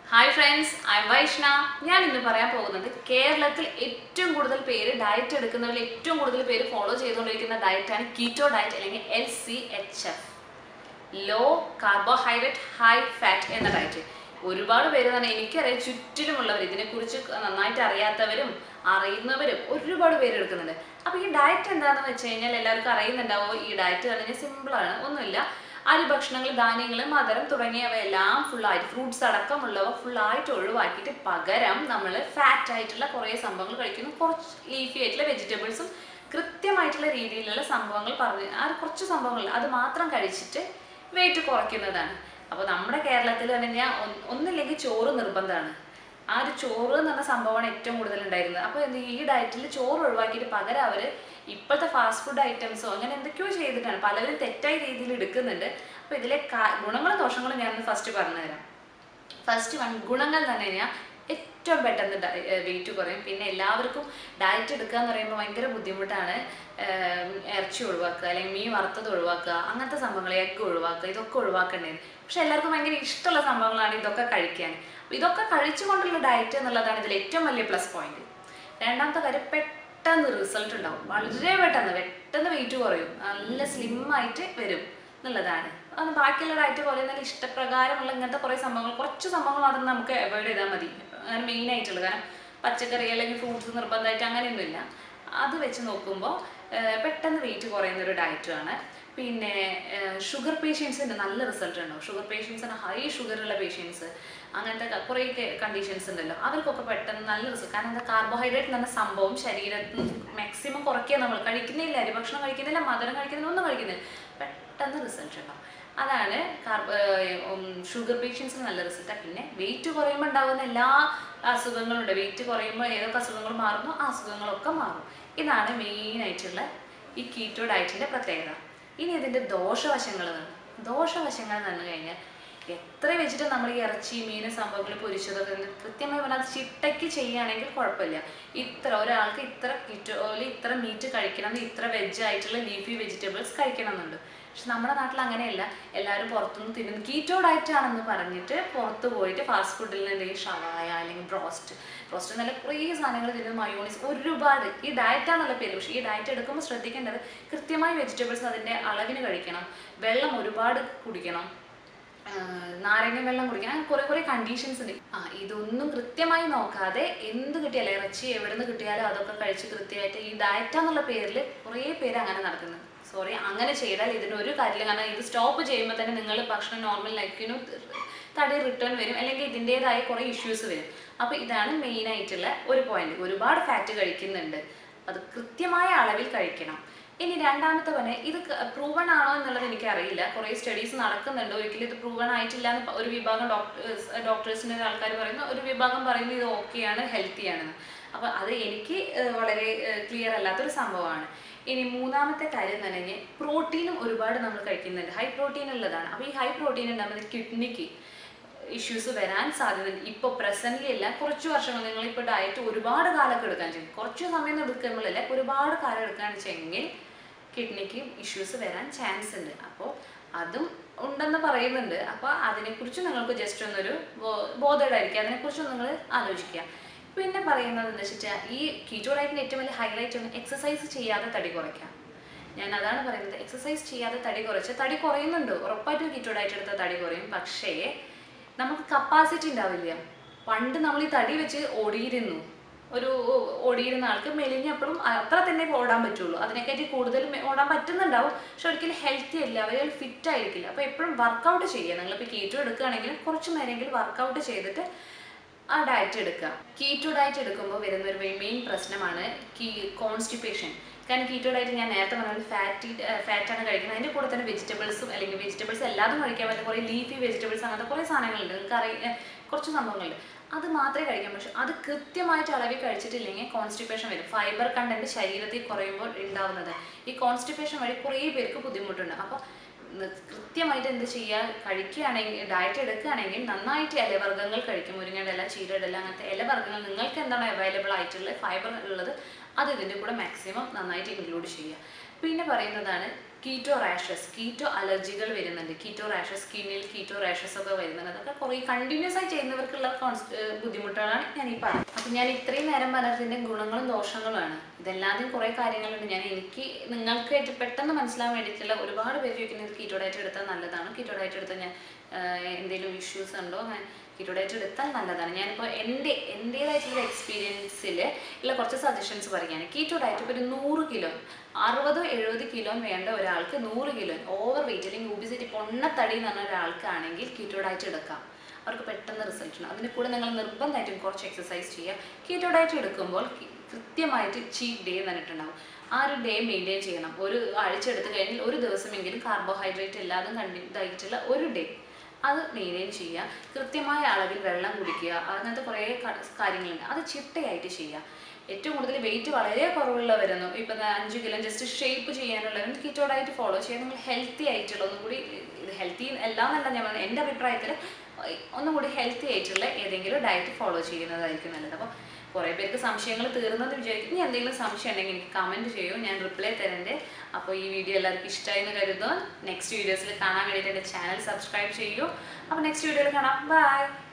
Hi friends I Vaishna ഞാൻ ഇന്ന് പറയാൻ പോകുന്നത് കേരളത്തിൽ ഏറ്റവും കൂടുതൽ പേര് ഡയറ്റ് എടുക്കുന്നവരിൽ ഏറ്റവും കൂടുതൽ പേര് ഫോളോ ചെയ്തുകൊണ്ടിരിക്കുന്ന ഡയറ്റാണ് കീറ്റോ ഡയറ്റ് അല്ലെങ്കിൽ L C H F low carbohydrate high fat എന്ന ഡയറ്റ് ഒരുപാട് പേര് തന്നെ എനിക്കറിയാം ചുറ്റിലുമുള്ളവർ ഇതിനെക്കുറിച്ച് നന്നായിട്ട് അറിയാത്തവരും അറിയുന്നവരും ഒരുപാട് പേര് എടുക്കുന്നുണ്ട് അപ്പോൾ ഈ ഡയറ്റ് എന്താണെന്ന് വെച്ച് കഴിഞ്ഞാൽ എല്ലാവർക്കും അറിയുന്നുണ്ടാവോ ഈ ഡയറ്റ് പറഞ്ഞാൽ സിമ്പിളാണ് ഒന്നുമില്ല അരി ഭക്ഷണങ്ങൾ ധാന്യങ്ങൾ മധുരം തുടങ്ങിയവയെല്ലാം ഫുള്ളായിട്ട് ഫ്രൂട്ട്സ് അടക്കമുള്ളവ ഫുള്ളായിട്ട് ഒഴിവാക്കിയിട്ട് പകരം നമ്മൾ ഫാറ്റ് ആയിട്ടുള്ള കുറേ സംഭവങ്ങൾ കഴിക്കുന്നു കുറച്ച് ലീഫി ആയിട്ടുള്ള വെജിറ്റബിൾസും കൃത്യമായിട്ടുള്ള രീതിയിലുള്ള സംഭവങ്ങൾ പറഞ്ഞ് ആ ഒരു കുറച്ച് സംഭവങ്ങൾ അത് മാത്രം കഴിച്ചിട്ട് വെയിറ്റ് കുറയ്ക്കുന്നതാണ് അപ്പോൾ നമ്മുടെ കേരളത്തിൽ തന്നെ ഞാൻ ഒന്നില്ലെങ്കിൽ ചോറ് നിർബന്ധമാണ് ആ ഒരു ചോറ് എന്ന് പറഞ്ഞ സംഭവമാണ് ഏറ്റവും കൂടുതൽ ഉണ്ടായിരുന്നത് അപ്പോൾ എന്ത് ഈ ഡയറ്റിൽ ചോറ് ഒഴിവാക്കിയിട്ട് പകരം അവർ ഇപ്പോഴത്തെ ഫാസ്റ്റ് ഫുഡ് ഐറ്റംസോ അങ്ങനെ എന്തൊക്കെയോ ചെയ്തിട്ടാണ് പലരും തെറ്റായ രീതിയിൽ എടുക്കുന്നുണ്ട് അപ്പോൾ ഇതിലെ കാ- ഗുണങ്ങളും ദോഷങ്ങളും ഞാൻ ഫസ്റ്റ് പറഞ്ഞുതരാം ഫസ്റ്റ് വൺ ഗുണങ്ങൾ തന്നെ കഴിഞ്ഞാൽ ഏറ്റവും പെട്ടെന്ന് വെയിറ്റ് കുറയും പിന്നെ എല്ലാവർക്കും ഡയറ്റ് എടുക്കുക എന്ന് പറയുമ്പോൾ ഭയങ്കര ബുദ്ധിമുട്ടാണ് ഏം, ഇറച്ചി ഒഴിവാക്കുക അല്ലെങ്കിൽ മീൻ വറുത്തത് ഒഴിവാക്കുക അങ്ങനത്തെ സംഭവങ്ങൾ എഗ്ഗ് ഒഴിവാക്കുക ഇതൊക്കെ ഒഴിവാക്കേണ്ടത് പക്ഷെ എല്ലാവർക്കും ഭയങ്കര ഇഷ്ടമുള്ള സംഭവങ്ങളാണ് ഇതൊക്കെ കഴിക്കാൻ അപ്പോൾ ഇതൊക്കെ കഴിച്ചുകൊണ്ടുള്ള ഡയറ്റ് എന്നുള്ളതാണ് ഇതിൽ ഏറ്റവും വലിയ പ്ലസ് പോയിന്റ് രണ്ടാമത്തെ കാര്യം പെട്ടെന്ന് റിസൾട്ട് ഉണ്ടാവും വളരെ പെട്ടെന്ന് പെട്ടെന്ന് വെയിറ്റ് കുറയും നല്ല സ്ലിം ആയിട്ട് വരും എന്നുള്ളതാണ് അത് ബാക്കിയുള്ള ഡയറ്റ് പോലെ നല്ല ഇഷ്ടപ്രകാരമുള്ള ഇങ്ങനത്തെ കുറേ സംഭവങ്ങൾ കുറച്ച് സംഭവങ്ങൾ മാത്രം നമുക്ക് അവോയ്ഡ് ചെയ്താൽ മതി അങ്ങനെ മെയിൻ ആയിട്ടുള്ളത് കാരണം പച്ചക്കറി അല്ലെങ്കിൽ ഫ്രൂട്ട്സ് നിർബന്ധമായിട്ട് അങ്ങനെയൊന്നുമില്ല അത് വെച്ച് നോക്കുമ്പോൾ പെട്ടെന്ന് വെയിറ്റ് കുറയുന്ന ഒരു ഡയറ്റുമാണ് പിന്നെ ഷുഗർ പേഷ്യൻസിൻ്റെ നല്ല റിസൾട്ട് ഉണ്ടാവും ഷുഗർ പേഷ്യൻസിന് ഹൈ ഷുഗറുള്ള പേഷ്യൻസ് അങ്ങനത്തെ ക- കുറേ കണ്ടീഷൻസ് ഉണ്ടല്ലോ അവർക്കൊക്കെ പെട്ടെന്ന് നല്ല റിസൾട്ട് കാരണം എന്താ കാർബോഹൈഡ്രേറ്റ് എന്ന സംഭവം ശരീരത്തിൽ മാക്സിമം കുറയ്ക്കുക നമ്മൾ കഴിക്കുന്നില്ല അരി ഭക്ഷണം കഴിക്കുന്നില്ല മധുരം കഴിക്കുന്നില്ല ഒന്നും കഴിക്കുന്നില്ല പെട്ടെന്ന് റിസൾട്ട് ഉണ്ടാവും അതാണ് കാർബോ ഷുഗർ പേഷ്യൻസിന് നല്ല റിസൾട്ടാണ് പിന്നെ വെയിറ്റ് കുറയുമ്പോൾ ഉണ്ടാകുന്ന എല്ലാ അസുഖങ്ങളും ഉണ്ട് വെയിറ്റ് കുറയുമ്പോൾ ഏതൊക്കെ അസുഖങ്ങൾ മാറുന്നു ആ അസുഖങ്ങളൊക്കെ മാറും ഇതാണ് മെയിൻ ആയിട്ടുള്ള ഈ കീറ്റോ ഡയറ്റിന്റെ പ്രത്യേകത ഇനി ഇതിന്റെ ദോഷവശങ്ങൾ ദോഷവശങ്ങൾ എന്ന് പറഞ്ഞു കഴിഞ്ഞാൽ എത്ര വെച്ചിട്ട് നമ്മൾ ഈ ഇറച്ചി മീൻ സംഭവങ്ങൾ പൊരിച്ചതൊക്കെ ഉണ്ട്. കൃത്യമായി പറഞ്ഞാൽ അത് ചിട്ടയ്ക്ക് ചെയ്യുകയാണെങ്കിൽ കുഴപ്പമില്ല ഇത്ര ഒരാൾക്ക് ഇത്ര കിറ്റോയിൽ ഇത്ര മീറ്റ് കഴിക്കണം എന്ന് ഇത്ര വെജ് ആയിട്ടുള്ള ലീഫി വെജിറ്റബിൾസ് കഴിക്കണം എന്നുണ്ട് പക്ഷെ നമ്മുടെ നാട്ടിൽ അങ്ങനെയല്ല എല്ലാവരും പുറത്തുനിന്ന് തിന്നുന്നു കീറ്റോ ഡയറ്റ് ആണെന്ന് പറഞ്ഞിട്ട് പുറത്ത് പോയിട്ട് ഫാസ്റ്റ് ഫുഡിൽ എന്തെങ്കിലും ഷവായ അല്ലെങ്കിൽ ബ്രോസ്റ്റ് ബ്രോസ്റ്റ് നല്ല കുറേ സാധനങ്ങൾ തിന്നുന്നു മയോണീസ് ഒരുപാട് ഈ ഡയറ്റ് ആണല്ലോ പേര് പക്ഷേ ഈ ഡയറ്റ് എടുക്കുമ്പോൾ ശ്രദ്ധിക്കേണ്ടത് കൃത്യമായി വെജിറ്റബിൾസ് അതിൻ്റെ അളവിന് കഴിക്കണം വെള്ളം ഒരുപാട് കുടിക്കണം ആഹ് നാരങ്ങ വെള്ളം കുടിക്കണം അങ്ങനെ കുറേ കുറേ കണ്ടീഷൻസ് ഉണ്ട് ആ ഇതൊന്നും കൃത്യമായി നോക്കാതെ എന്ത് കിട്ടിയാലും ഇറച്ചി എവിടെ നിന്ന് കിട്ടിയാലും അതൊക്കെ കഴിച്ച് കൃത്യമായിട്ട് ഈ ഡയറ്റ് എന്നുള്ള പേരിൽ കുറേ പേര് അങ്ങനെ നടക്കുന്നത് സോറി അങ്ങനെ ചെയ്താൽ ഇതിന് ഒരു കാര്യമില്ല കാരണം ഇത് സ്റ്റോപ്പ് ചെയ്യുമ്പോൾ തന്നെ നിങ്ങൾ ഭക്ഷണം നോർമൽ ലൈഫിനു തടി റിട്ടേൺ വരും അല്ലെങ്കിൽ ഇതിൻ്റെതായ കുറേ ഇഷ്യൂസ് വരും അപ്പോൾ ഇതാണ് മെയിൻ ആയിട്ടുള്ള ഒരു പോയിന്റ് ഒരുപാട് ഫാറ്റ് കഴിക്കുന്നുണ്ട് അത് കൃത്യമായ അളവിൽ കഴിക്കണം ഇനി രണ്ടാമത്തെ പറഞ്ഞ ഇത് പ്രൂവൺ ആണോ എന്നുള്ളത് എനിക്ക് അറിയില്ല കുറേ സ്റ്റഡീസ് നടക്കുന്നുണ്ട് ഒരിക്കലും ഇത് പ്രൂവൺ ആയിട്ടില്ല എന്ന് പ- ഒരു വിഭാഗം ഡോക്ടേഴ്സ് ഡോക്ടേഴ്സിൻ്റെ ആൾക്കാർ പറയുന്നു ഒരു വിഭാഗം പറയുന്നു ഇത് ഓക്കെയാണ് ഹെൽത്തി ആണെന്ന് അപ്പോൾ അത് എനിക്ക് ഏഹ്, വളരെ ക്ലിയർ അല്ലാത്തൊരു സംഭവമാണ് ഇനി മൂന്നാമത്തെ കാര്യം എന്ന് പറഞ്ഞാൽ പ്രോട്ടീനും ഒരുപാട് നമ്മൾ കഴിക്കുന്നുണ്ട് ഹൈ പ്രോട്ടീൻ ഉള്ളതാണ് അപ്പോൾ ഈ ഹൈ പ്രോട്ടീൻ ഉണ്ടാകുന്നത് കിഡ്നിക്ക് ഇഷ്യൂസ് വരാൻ സാധ്യതയുണ്ട് ഇപ്പോൾ പ്രസന്റ്ലി അല്ല കുറച്ച് വർഷങ്ങൾ നിങ്ങളിപ്പോൾ ഡയറ്റ് ഒരുപാട് കാലമൊക്കെ എടുക്കാൻ ചെയ്യും കുറച്ച് സമയം എടുക്കുമ്പോഴല്ല ഒരുപാട് കാലം എടുക്കുകയാണെന്ന് വെച്ചെങ്കിൽ കിഡ്നിക്ക് ഇഷ്യൂസ് വരാൻ ചാൻസ് ഉണ്ട് അപ്പോൾ അതും ഉണ്ടെന്ന് പറയുന്നുണ്ട് അപ്പോൾ അതിനെക്കുറിച്ച് നിങ്ങൾക്ക് ജസ്റ്റ് ഒന്നൊരു ബോധേഡായിരിക്കുക അതിനെക്കുറിച്ച് നിങ്ങൾ ആലോചിക്കുക പിന്നെ പറയുന്നത് എന്താ വെച്ചാൽ ഈ കീറ്റോ ഡയറ്റിൻ്റെ ഏറ്റവും വലിയ ഹൈലൈറ്റ് ഒന്ന് എക്സസൈസ് ചെയ്യാതെ തടി കുറയ്ക്കാം ഞാൻ അതാണ് പറയുന്നത് എക്സസൈസ് ചെയ്യാതെ തടി കുറച്ച് തടി കുറയുന്നുണ്ട് ഉറപ്പായിട്ടും കീറ്റോ ഡയറ്റ് എടുത്താൽ തടി കുറയും പക്ഷേ നമുക്ക് കപ്പാസിറ്റി ഉണ്ടാവില്ല പണ്ട് നമ്മൾ ഈ തടി വെച്ച് ഓടിയിരുന്നു ഒരു ഓടിയിരുന്ന ആൾക്ക് മെലിഞ്ഞപ്പോഴും അത്ര തന്നെ ഓടാൻ പറ്റുള്ളൂ അതിനെക്കാട്ടി കൂടുതൽ മെ- ഓടാൻ പറ്റുന്നുണ്ടാവും പക്ഷെ ഒരിക്കലും ഹെൽത്തി അല്ല അവർ ഫിറ്റ് ആയിരിക്കില്ല അപ്പോൾ എപ്പോഴും വർക്കൗട്ട് ചെയ്യുക നിങ്ങളിപ്പോൾ കീറ്റോ എടുക്കുകയാണെങ്കിൽ കുറച്ച് നേരമെങ്കിലും വർക്കൗട്ട് ചെയ്തിട്ട് ആ ഡയറ്റ് എടുക്കുക കീറ്റോ ഡയറ്റ് എടുക്കുമ്പോൾ വരുന്ന ഒരു മെയിൻ പ്രശ്നമാണ് കീ കോൺസ്റ്റിപ്പേഷൻ കാരണം കീറ്റോ ഡയറ്റ് ഞാൻ നേരത്തെ പറഞ്ഞ ഫാറ്റി ഫാറ്റാണ് കഴിക്കുന്നത് അതിൻ്റെ കൂടെ തന്നെ വെജിറ്റബിൾസും അല്ലെങ്കിൽ വെജിറ്റബിൾസ് എല്ലാതും കഴിക്കാൻ പറ്റും കുറേ ലീഫി വെജിറ്റബിൾസ് അങ്ങനത്തെ കുറേ സാധനങ്ങളുണ്ട് നിങ്ങൾക്ക് അറിയ കുറച്ച് സംഭവങ്ങളുണ്ട് അത് മാത്രമേ കഴിക്കാൻ പറ്റൂ അത് കൃത്യമായിട്ട് അളവിൽ കഴിച്ചിട്ടില്ലെങ്കിൽ കോൺസ്റ്റിപ്പേഷൻ വരും ഫൈബർ കണ്ടന്റ് ശരീരത്തിൽ കുറയുമ്പോൾ ഉണ്ടാവുന്നത് ഈ കോൺസ്റ്റിപ്പേഷൻ വഴി കുറേ പേർക്ക് ബുദ്ധിമുട്ടുണ്ട് അപ്പോൾ ന- കൃത്യമായിട്ട് എന്ത് ചെയ്യുക കഴിക്കുകയാണെങ്കിൽ ഡയറ്റ് എടുക്കുകയാണെങ്കിൽ നന്നായിട്ട് ഇലവർഗ്ഗങ്ങൾ കഴിക്കും മുരിങ്ങയുടെ ഇല ചീരയുടെ ഇല അങ്ങനത്തെ ഇലവർഗ്ഗങ്ങൾ നിങ്ങൾക്ക് എന്താണ് അവൈലബിൾ ആയിട്ടുള്ള ഫൈബർ ഉള്ളത് അത് ഇതിൻ്റെ കൂടെ മാക്സിമം നന്നായിട്ട് ഇൻക്ലൂഡ് ചെയ്യുക പിന്നെ പറയുന്നതാണ് കീറ്റോ റാഷസ് കീറ്റോ അലർജികൾ വരുന്നുണ്ട് കീറ്റോ റാഷസ് സ്കിന്നിൽ കീറ്റോ റാഷസ് ഒക്കെ വരുന്നുണ്ട് അതൊക്കെ കുറേ കണ്ടിന്യൂസ് ആയി ചെയ്യുന്നവർക്കുള്ള കോൺസ്- ഏർ ബുദ്ധിമുട്ടുകളാണ് ഞാൻ ഈ പറഞ്ഞത് അപ്പം ഞാൻ ഇത്രയും നേരം പറഞ്ഞതിൻ്റെ ഗുണങ്ങളും ദോഷങ്ങളുമാണ് ഇതെല്ലാതും കുറേ കാര്യങ്ങളുണ്ട് ഞാൻ എനിക്ക് നിങ്ങൾക്ക് ആയിട്ട് പെട്ടെന്ന് മനസ്സിലാൻ വേണ്ടിയിട്ടുള്ള ഒരുപാട് പേര് ചോദിക്കുന്നത് കീറ്റോ ഡയറ്റ് എടുത്താൽ നല്ലതാണ് കീറ്റോ ഡയറ്റ് എടുത്താൽ ഞാൻ എന്തെങ്കിലും ഇഷ്യൂസ് ഉണ്ടോ അങ്ങനെ കീറ്റോ ഡയറ്റ് എടുത്താൽ നല്ലതാണ് ഞാനിപ്പോൾ എൻ്റെ എൻ്റേതായിട്ടുള്ള എക്സ്പീരിയൻസിൽ ഉള്ള കുറച്ച് സജഷൻസ് പറയുകയാണ് കീറ്റോ ഡയറ്റ് ഇപ്പോൾ ഒരു നൂറ് കിലോ അറുപതോ എഴുപത് കിലോ വേണ്ട ഒരാൾക്ക് നൂറ് കിലോ ഓവർ വെയിറ്റ് അല്ലെങ്കിൽ ഒബിസിറ്റി പൊണ്ണത്തടി എന്ന് പറഞ്ഞ ഒരാൾക്കാണെങ്കിൽ കീറ്റോ ഡയറ്റ് എടുക്കാം അവർക്ക് പെട്ടെന്ന് റിസൾട്ട് ഉണ്ട് അതിന് കൂടെ നിങ്ങൾ നിർബന്ധമായിട്ടും കുറച്ച് എക്സസൈസ് ചെയ്യുക കീറ്റോ ഡയറ്റ് എടുക്കുമ്പോൾ കി- കൃത്യമായിട്ട് ചീറ്റ് ഡേ തന്നിട്ടുണ്ടാവും ആ ഒരു ഡേ മെയിൻറ്റെയിൻ ചെയ്യണം ഒരു ആഴ്ച എടുത്തു കഴിഞ്ഞാൽ ഒരു ദിവസമെങ്കിലും കാർബോഹൈഡ്രേറ്റ് ഇല്ലാതെ കണ്ടി ഇതായിട്ടുള്ള ഒരു ഡേ അത് മെയിൻറ്റെയിൻ ചെയ്യുക കൃത്യമായ അളവിൽ വെള്ളം കുടിക്കുക അങ്ങനത്തെ കുറേ ക- കാര്യങ്ങളുണ്ട് അത് ചിട്ടയായിട്ട് ചെയ്യുക ഏറ്റവും കൂടുതൽ വെയിറ്റ് വളരെ കുറവുള്ളവരൊന്നു ഇപ്പം ദാ അഞ്ച് കിലോ ജസ്റ്റ് ഷേപ്പ് ചെയ്യാനുള്ളവരും കീറ്റോ ഡയറ്റ് ഫോളോ ചെയ്യാൻ നിങ്ങൾ ഹെൽത്തി ആയിട്ടുള്ള ഒന്നും കൂടി ഇത് ഹെൽത്തി എല്ലാം എന്നല്ല ഞാൻ പറഞ്ഞത് എൻ്റെ അഭിപ്രായത്തിൽ ഒന്നും കൂടി ഹെൽത്തി ആയിട്ടുള്ള ഏതെങ്കിലും ഡയറ്റ് ഫോളോ ചെയ്യുന്നതായിരിക്കും നല്ലത് അപ്പോൾ കുറേ പേർക്ക് സംശയങ്ങൾ തീർന്നെന്ന് വിചാരിക്കും ഇനി എന്തെങ്കിലും സംശയം ഉണ്ടെങ്കിൽ എനിക്ക് കമൻറ്റ് ചെയ്യൂ ഞാൻ റിപ്ലൈ തരണ്ടേ അപ്പോൾ ഈ വീഡിയോ എല്ലാവർക്കും ഇഷ്ടമായി എന്ന് കരുതുന്നു നെക്സ്റ്റ് വീഡിയോസിൽ കാണാൻ വേണ്ടിയിട്ട് എൻ്റെ ചാനൽ സബ്സ്ക്രൈബ് ചെയ്യൂ അപ്പോൾ നെക്സ്റ്റ് വീഡിയോയിൽ കാണാം ബൈ